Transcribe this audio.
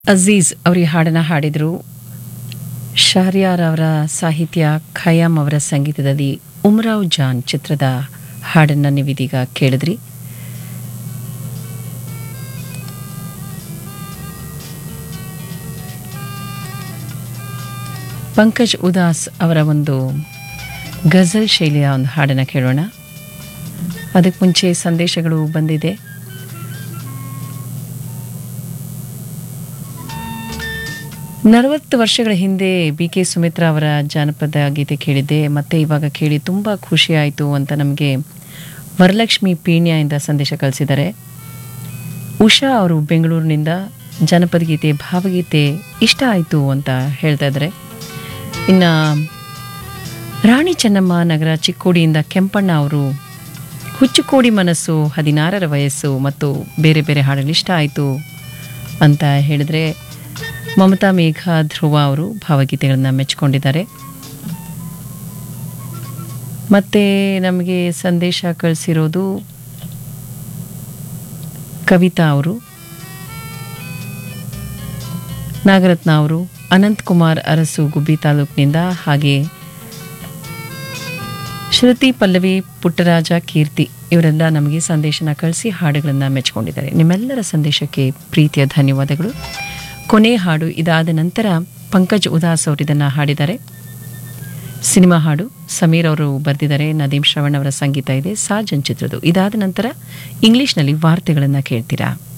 ಅಜೀಜ್ ಅವರು ಈ ಹಾಡನ್ನು ಹಾಡಿದರು ಶಹರ್ಯಾರ್ ಅವರ ಸಾಹಿತ್ಯ ಖಯಾಮ್ ಅವರ ಸಂಗೀತದಲ್ಲಿ ಉಮ್ರಾವ್ ಜಾನ್ ಚಿತ್ರದ ಹಾಡನ್ನು ನೀವಿದೀಗ ಕೇಳಿದ್ರಿ ಪಂಕಜ್ ಉದಾಸ್ ಅವರ ಒಂದು ಗಜಲ್ ಶೈಲಿಯ ಒಂದು ಹಾಡನ್ನು ಕೇಳೋಣ ಅದಕ್ಕೆ ಮುಂಚೆ ಸಂದೇಶಗಳು ಬಂದಿದೆ ನಲವತ್ತು ವರ್ಷಗಳ ಹಿಂದೆ ಬಿ ಕೆ ಸುಮಿತ್ರಾ ಅವರ ಜಾನಪದ ಗೀತೆ ಕೇಳಿದ್ದೆ ಮತ್ತೆ ಇವಾಗ ಕೇಳಿ ತುಂಬ ಖುಷಿ ಆಯಿತು ಅಂತ ನಮಗೆ ವರಲಕ್ಷ್ಮಿ ಪೀಣ್ಯದಿಂದ ಸಂದೇಶ ಕಳಿಸಿದ್ದಾರೆ ಉಷಾ ಅವರು ಬೆಂಗಳೂರಿನಿಂದ ಜಾನಪದ ಗೀತೆ ಭಾವಗೀತೆ ಇಷ್ಟ ಆಯಿತು ಅಂತ ಹೇಳ್ತಾ ಇದ್ದಾರೆ ಇನ್ನು ರಾಣಿ ಚೆನ್ನಮ್ಮ ನಗರ ಚಿಕ್ಕೋಡಿಯಿಂದ ಕೆಂಪಣ್ಣ ಅವರು ಹುಚ್ಚುಕೋಡಿ ಮನಸ್ಸು ಹದಿನಾರರ ವಯಸ್ಸು ಮತ್ತು ಬೇರೆ ಬೇರೆ ಹಾಡಲು ಇಷ್ಟ ಆಯಿತು ಅಂತ ಹೇಳಿದರೆ ಮಮತಾ ಮೇಘ ಧ್ರುವ ಅವರು ಭಾವಗೀತೆಗಳನ್ನ ಮೆಚ್ಚಿಕೊಂಡಿದ್ದಾರೆ ಮತ್ತೆ ನಮಗೆ ಸಂದೇಶ ಕಳಿಸಿರೋದು ಕವಿತಾ ಅವರು ನಾಗರತ್ನ ಅವರು ಅನಂತ್ ಕುಮಾರ್ ಅರಸು ಗುಬ್ಬಿ ತಾಲೂಕಿನಿಂದ ಹಾಗೆ ಶ್ರುತಿ ಪಲ್ಲವಿ ಪುಟ್ಟರಾಜ ಕೀರ್ತಿ ಇವರೆಲ್ಲ ನಮಗೆ ಸಂದೇಶನ ಕಳಿಸಿ ಹಾಡುಗಳನ್ನು ಮೆಚ್ಚಿಕೊಂಡಿದ್ದಾರೆ ನಿಮ್ಮೆಲ್ಲರ ಸಂದೇಶಕ್ಕೆ ಪ್ರೀತಿಯ ಧನ್ಯವಾದಗಳು ಕೊನೆ ಹಾಡು ಇದಾದ ನಂತರ ಪಂಕಜ್ ಉದಾಸ್ ಅವರು ಇದನ್ನು ಹಾಡಿದ್ದಾರೆ ಸಿನಿಮಾ ಹಾಡು ಸಮೀರ್ ಅವರು ಬರೆದಿದ್ದಾರೆ ನದೀಮ್ ಶ್ರವಣ್ ಅವರ ಸಂಗೀತ ಇದೆ ಸಾಜನ್ ಚಿತ್ರದ್ದು ಇದಾದ ನಂತರ ಇಂಗ್ಲಿಷ್ನಲ್ಲಿ ವಾರ್ತೆಗಳನ್ನು ಕೇಳ್ತೀರಾ